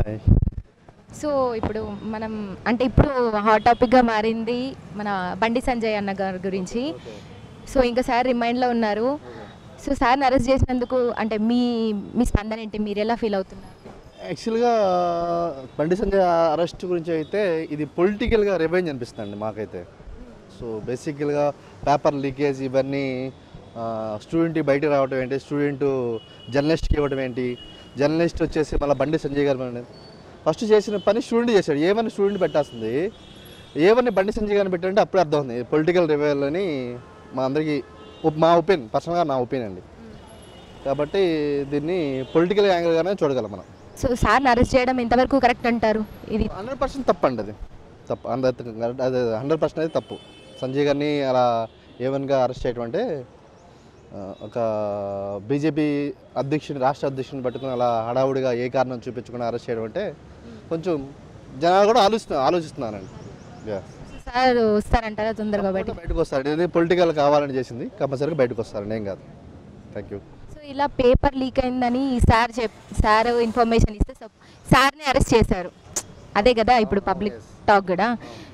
Hi so ఇప్పుడు మనం అంటే ఇప్పుడు హాట్ టాపిక్గా మారింది మన బండి సంజయ్ అన్న గారి గురించి సో ఇంకా సార్ రిమైండ్లో ఉన్నారు సో సార్ని అరెస్ట్ చేసినందుకు అంటే మీ మీ స్పందన ఏంటి మీరు ఎలా ఫీల్ అవుతున్నారు యాక్చువల్గా బండి సంజయ్ అరెస్ట్ గురించి అయితే ఇది పొలిటికల్గా రివెంజ్ అనిపిస్తుందండి మాకైతే సో బేసికల్గా పేపర్ లీకేజ్ ఇవన్నీ స్టూడెంట్ బయటకు రావడం ఏంటి స్టూడెంట్ జర్నలిస్ట్కి ఇవ్వడం ఏంటి జర్నలిస్ట్ వచ్చేసి మళ్ళీ బండి సంజయ్ గారు ఫస్ట్ చేసిన పని స్టూడెంట్ చేశాడు ఏమని స్టూడెంట్ పెట్టాల్సింది ఏమని బండి సంజయ్ గారిని పెట్టారంటే అప్పుడే అర్థం ఉంది పొలిటికల్ రివెల్ అని మా అందరికీ ఒప్- మా ఒపీనియన్ పర్సనల్గా నా ఒపీనియన్ అండి కాబట్టి దీన్ని పొలిటికల్ యాంగిల్గానే చూడగలం మనం సో సార్ని అరెస్ట్ చేయడం ఎంతవరకు కరెక్ట్ అంటారు ఇది హండ్రెడ్ పర్సెంట్ తప్పు అండి అది తప్పు హండ్రెడ్ అదే హండ్రెడ్ పర్సెంట్ అది తప్పు సంజయ్ గారిని అలా ఏవన్గా అరెస్ట్ చేయడం అంటే ఆ, ఒక బీజేపీ అధ్యక్షుని రాష్ట్ర అధ్యక్షుని పట్టుకుని అలా హడావుడిగా ఏ కారణం చూపించకుండా అరెస్ట్ చేయడం అంటే కొంచెం జనాలు కూడా ఆలోచిస్తున్నా ఆలోచిస్తున్నారండి Yeah. సో సార్ వస్తారంటారా తొందరగా బయట బయటకు వస్తారు ఇది పొలిటికల్ కావాలని చేసింది కంపల్సరీగా బయటకు వస్తారండి ఏం కాదు థ్యాంక్ యూ సో ఇలా పేపర్ లీక్ అయిందని సార్ చెప్ సార్ ఇన్ఫర్మేషన్ ఇస్తే సో సార్ని అరెస్ట్ చేశారు అదే కదా ఇప్పుడు పబ్లిక్ టాక్ కూడా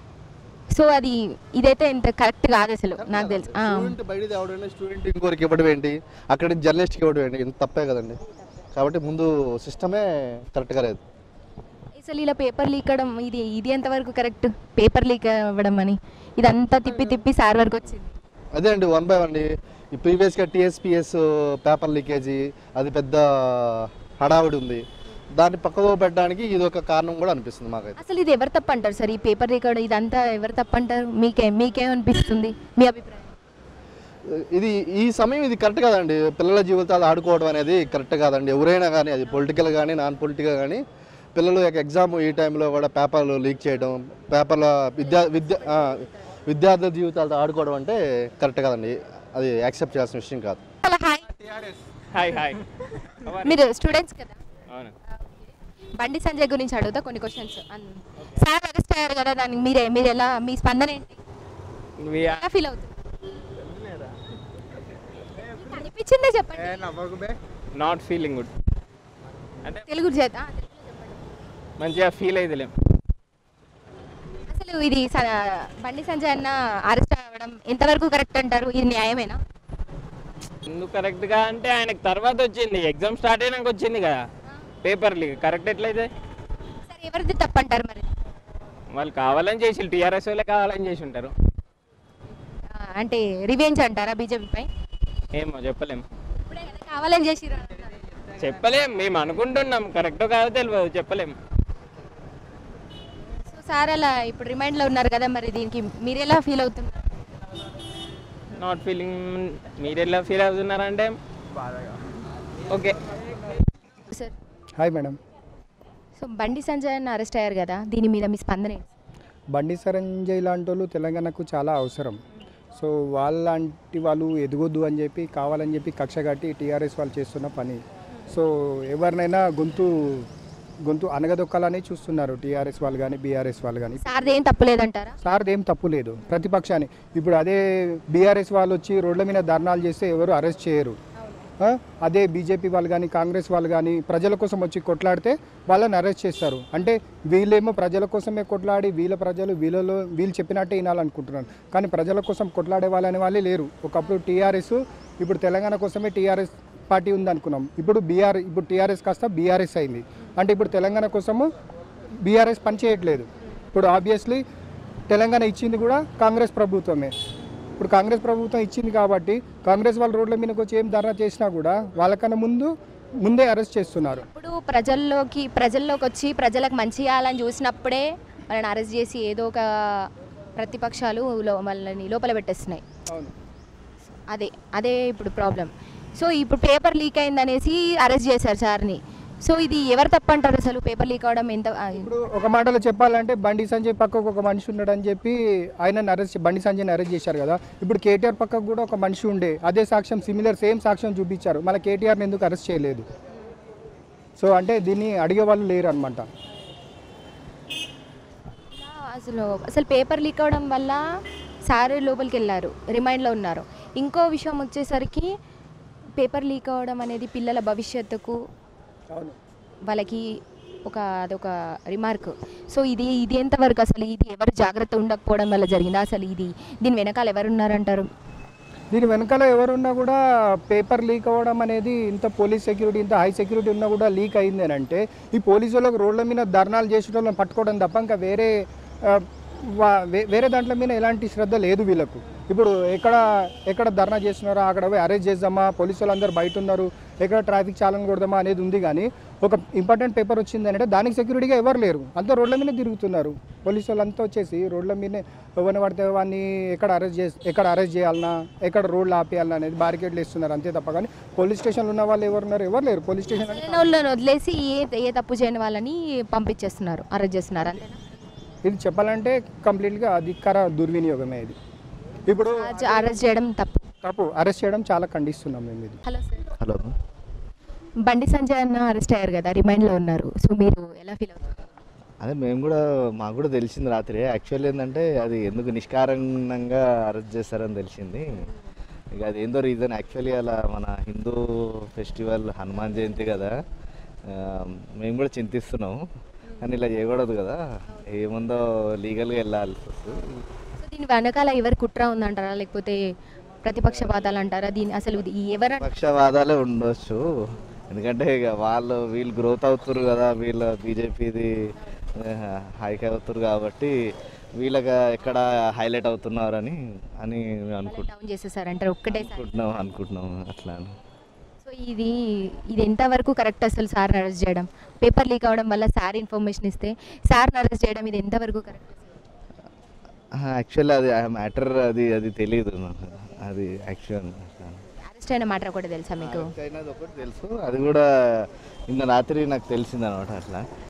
సో అది ఇదైతే ఇంత కరెక్ట్ కాదు అసలు నాకు తెలుసు ఆ. స్టూడెంట్ బయట తేవడం స్టూడెంట్ ఇంకోరికి ఇవ్వడం ఏంటి అక్కడ నుంచి జర్నలిస్ట్కి ఇవ్వడం ఏంటి ఇంత తప్పే కదండి కాబట్టి ముందు సిస్టమే కరెక్ట్గా లేదు అసలు ఇలా పేపర్ లీక్ అవ్వడం ఇది ఇది ఎంతవరకు కరెక్ట్ పేపర్ లీక్ అవ్వడం అని ఇదంతా తిప్పి తిప్పి సార్ వరకు వచ్చింది అదే అండి వన్ బై వన్ ఈ ప్రీవియస్గా టీఎస్పిఎస్ పేపర్ లీకేజీ అది పెద్ద హడావిడి ఉంది దాన్ని పక్కకు పెట్టడానికి ఇది ఒక కారణం కూడా అనిపిస్తుంది మాకైతే అసలు ఇది ఎవరు తప్పు అంటారు సార్ ఈ పేపర్ లీక్ అవ్వడం ఇదంతా ఎవరు తప్పు అంటారు మీకే మీకేమనిపిస్తుంది మీ అభిప్రాయం ఇది ఈ సమయం ఇది కరెక్ట్ కాదండి పిల్లల జీవితాలు ఆడుకోవడం అనేది కరెక్ట్ కాదండి ఎవరైనా కానీ అది పొలిటికల్ కానీ నాన్ పొలిటికల్ కానీ పిల్లలు యొక్క ఎగ్జామ్ ఈ టైంలో కూడా పేపర్లు లీక్ చేయడం పేపర్ల విద్యా విద్య ఆ, విద్యార్థుల జీవితాలతో ఆడుకోవడం అంటే కరెక్ట్ కాదండి అది యాక్సెప్ట్ చేయాల్సిన విషయం కాదు హలో హాయ్ హాయ్ హాయ్ మీరు స్టూడెంట్స్ కదా అవును బండి సంజయ్ గురించి అడుగుతా కొన్ని క్వశ్చన్స్ సార్ అరెస్ట్ అయ్యారు కదా దానికి మీరే మీరు ఎలా మీ స్పందన ఏంటి We are- ఎలా ఫీల్ అవుతుంది మీకు అనిపించిందే చెప్పండి నాట్ ఫీలింగ్ గుడ్ అంటే తెలుగు చేత ఆ, తెలుగులో చెప్పండి. మంచిగా ఫీల్ అయితలేం అసలు ఇది స- బండి సంజయ్ అన్న అరెస్ట్ అవ్వడం ఎంతవరకు కరెక్ట్ అంటారు ఇది న్యాయమేనా ఎందుకు కరెక్ట్గా అంటే ఆయనకు తర్వాత వచ్చింది ఎగ్జామ్ స్టార్ట్ అయినాక వచ్చింది కదా పేపర్ లీక్ కరెక్ట్ ఎట్లయితే సరే ఎవరిది తప్పు అంటారు మరి వాళ్ళు కావాలని చేసి టీఆర్ఎస్ వాళ్ళే కావాలని చేసి ఉంటారు ఆ, అంటే రివెంజ్ అంటారా బీజేపీపై ఏమో చెప్పలేం ఇప్పుడే కదా కావాలని చేసిర్రు అంటున్నారు. చెప్పలేం మేము అనుకుంటున్నాం కరెక్టో కాదో తెలియదు చెప్పలేం సో సార్ అలా ఇప్పుడు రిమైండ్లో ఉన్నారు కదా మరి దీనికి మీరు ఎలా ఫీల్ అవుతున్నారు నాట్ ఫీలింగ్ మీరు ఎలా ఫీల్ అవుతున్నారంటే okay sir hi madam so Bandi Sanjay అన్న అరెస్ట్ అయ్యారు కదా దీని మీద మీ స్పందన ఏంటి బండి సరంజయ్ లాంటి వాళ్ళు తెలంగాణకు చాలా అవసరం సో వాళ్ళంటి వాళ్ళు ఎదగొద్దు అని చెప్పి కావాలని చెప్పి కక్ష కట్టి టీఆర్ఎస్ వాళ్ళు చేస్తున్న పని సో ఎవరినైనా గొంతు గొంతు అనగదొక్కాలని చూస్తున్నారు టీఆర్ఎస్ వాళ్ళు కానీ బీఆర్ఎస్ వాళ్ళు కానీ సార్ది ఏం తప్పులేదంటారా సార్ది ఏం తప్పు లేదు ప్రతిపక్షాన్ని ఇప్పుడు అదే బీఆర్ఎస్ వాళ్ళు వచ్చి రోడ్ల మీద ధర్నాలు చేస్తే ఎవరు అరెస్ట్ చేయరు ఆ? అదే బీజేపీ వాళ్ళు కానీ కాంగ్రెస్ వాళ్ళు కానీ ప్రజల కోసం వచ్చి కొట్లాడితే వాళ్ళని అరెస్ట్ చేస్తారు అంటే వీళ్ళేమో ప్రజల కోసమే కొట్లాడి వీళ్ళ ప్రజలు వీళ్ళలో వీళ్ళు చెప్పినట్టే వినాలనుకుంటున్నారు కానీ ప్రజల కోసం కొట్లాడే వాళ్ళని వాళ్ళే లేరు ఒకప్పుడు టీఆర్ఎస్ ఇప్పుడు తెలంగాణ కోసమే టీఆర్ఎస్ పార్టీ ఉంది అనుకున్నాం ఇప్పుడు బీఆర్ ఇప్పుడు టీఆర్ఎస్ కాస్త బీఆర్ఎస్ అయింది అంటే ఇప్పుడు తెలంగాణ కోసము బీఆర్ఎస్ పనిచేయట్లేదు ఇప్పుడు ఆబ్వియస్లీ తెలంగాణ ఇచ్చింది కూడా కాంగ్రెస్ ప్రభుత్వమే ఇప్పుడు కాంగ్రెస్ ప్రభుత్వం ఇచ్చింది కాబట్టి కాంగ్రెస్ వాళ్ళ రోడ్ల మీదకి వచ్చి ఏం ధర్నా చేసినా కూడా వాళ్ళకన్నా ముందు ముందే అరెస్ట్ చేస్తున్నారు ఇప్పుడు ప్రజల్లోకి ప్రజల్లోకి వచ్చి ప్రజలకు మంచి చేయాలని చూసినప్పుడే వాళ్ళని అరెస్ట్ చేసి ఏదో ఒక ప్రతిపక్షాలు లో- వాళ్ళని లోపల పెట్టేస్తున్నాయి అవును అదే అదే ఇప్పుడు ప్రాబ్లం సో ఇప్పుడు పేపర్ లీక్ అయిందనేసి అరెస్ట్ చేశారు సార్ని సో ఇది ఎవరు తప్పంటారు అసలు పేపర్ లీక్ అవడం ఎంత ఆ, ఇప్పుడు ఒక మాటలో చెప్పాలంటే బండి సంజయ్ పక్కకు ఒక మనిషి ఉన్నాడని చెప్పి ఆయన అరెస్ట్ బండి సంజయ్ని అరెస్ట్ చేశారు కదా ఇప్పుడు కేటీఆర్ పక్కకు కూడా ఒక మనిషి ఉండే అదే సాక్ష్యం సిమిలర్ సేమ్ సాక్ష్యం చూపించారు మళ్ళీ కేటీఆర్ని ఎందుకు అరెస్ట్ చేయలేదు సో అంటే దీన్ని అడిగే వాళ్ళు లేరు అనమాట అసలు అసలు పేపర్ లీక్ అవడం వల్ల సార్ లోపలికి వెళ్ళారు రిమైండ్లో ఉన్నారు ఇంకో విషయం వచ్చేసరికి పేపర్ లీక్ అవ్వడం అనేది పిల్లల భవిష్యత్తుకు అవును వాళ్ళకి ఒక అదొక రిమార్క్ సో ఇది ఇది ఎంతవరకు అసలు ఇది ఎవరు జాగ్రత్త ఉండకపోవడం వల్ల జరిగిందా అసలు ఇది దీని వెనకాల ఎవరు ఉన్నారంటారు దీని వెనకాల ఎవరున్నా కూడా పేపర్ లీక్ అవ్వడం అనేది ఇంత పోలీస్ సెక్యూరిటీ ఇంత హై సెక్యూరిటీ ఉన్నా కూడా లీక్ అయింది అని అంటే ఈ పోలీసు వాళ్ళకి రోడ్ల మీద ధర్నాలు చేసే వాళ్ళని పట్టుకోవడం తప్ప ఇంకా వేరే ఆ, వా- వే- వేరే దాంట్లో మీద ఎలాంటి శ్రద్ధ లేదు వీళ్ళకు ఇప్పుడు ఎక్కడ ఎక్కడ ధర్నా చేస్తున్నారో అక్కడ పోయి అరెస్ట్ చేద్దామా పోలీసు వాళ్ళందరూ బయట ఉన్నారు ఎక్కడ ట్రాఫిక్ చాలన కొడదామా అనేది ఉంది కానీ ఒక ఇంపార్టెంట్ పేపర్ వచ్చింది అంటే దానికి సెక్యూరిటీగా ఎవరు లేరు అంతా రోడ్ల మీద తిరుగుతున్నారు పోలీసు వాళ్ళంతా వచ్చేసి రోడ్ల మీదనే ఎవరిని పడితే వాడిని ఎక్కడ అరెస్ట్ చేసి ఎక్కడ అరెస్ట్ చేయాలన్నా ఎక్కడ రోడ్లు ఆపేయాలన్నా అనేది బారికేడ్లు ఇస్తున్నారు అంతే తప్ప కానీ పోలీస్ స్టేషన్లో ఉన్న వాళ్ళు ఎవరు ఉన్నారు ఎవరు లేరు పోలీస్ స్టేషన్ అంటే సరైన వాళ్ళని వదిలేసి ఏ ఏ తప్పు చేయని వాళ్ళని పంపించేస్తున్నారు అరెస్ట్ చేస్తున్నారు అంతేనా ఇది చెప్పాలంటే కంప్లీట్గా అధికార దుర్వినియోగమే ఇది ఇప్పుడు అరెస్ట్ చేయడం తప్పు తప్పు అరెస్ట్ చేయడం చాలా ఖండిస్తున్నాం మేము ఇది హలో సార్ హలో బండి సంజయ్ అన్న అరెస్ట్ అయ్యారు కదా రిమైండ్లో ఉన్నారు సో మీరు ఎలా ఫీల్ అవుతారు అదే మేము కూడా మాకు కూడా తెలిసింది రాత్రి యాక్చువల్ ఏంటంటే అది ఎందుకు నిష్కారణంగా అరెస్ట్ చేస్తారని తెలిసింది ఇక అది ఏందో రీజన్ యాక్చువల్లీ అలా మన హిందూ ఫెస్టివల్ హనుమాన్ జయంతి కదా ఆ, మేము కూడా చింతిస్తున్నాం కానీ ఇలా చేయకూడదు కదా ఏముందో లీగల్గా వెళ్ళాల్సి వస్తుంది సో దీని వెనకాల ఎవరు కుట్ర ఉందంటారా లేకపోతే ప్రతిపక్షవాదాలు అంటారా దీని అసలు ఇది ఎవరు పక్షవాదాలే ఉండొచ్చు ఎందుకంటే ఇక వాళ్ళు వీళ్ళు గ్రోత్ అవుతారు కదా వీళ్ళ బీజేపీది హైక్ అవుతారు కాబట్టి వీళ్ళకి ఎక్కడ హైలైట్ అవుతున్నారని అని అనుకుంటున్నాం డౌన్ చేసేసారంటారు ఒక్కటే అనుకుంటున్నాం అనుకుంటున్నాం అట్లా అని. సో ఇది ఇది ఎంతవరకు కరెక్ట్ అసలు సార్ అరెస్ట్ చేయడం పేపర్ లీక్ అవడం వల్ల సార్ ఇన్ఫర్మేషన్ ఇస్తే సార్ అరెస్ట్ చేయడం ఇది ఎంతవరకు కరెక్ట్ యాక్చువల్లీ అది ఆ మ్యాటర్ అది అది తెలియదు నాకు అది యాక్చువల్ అరెస్ట్ అయిన మ్యాటర్ కూడా తెలుసా మీకు అయినది ఒకటి తెలుసు అది కూడా నిన్న రాత్రి నాకు తెలిసింది అనమాట అట్లా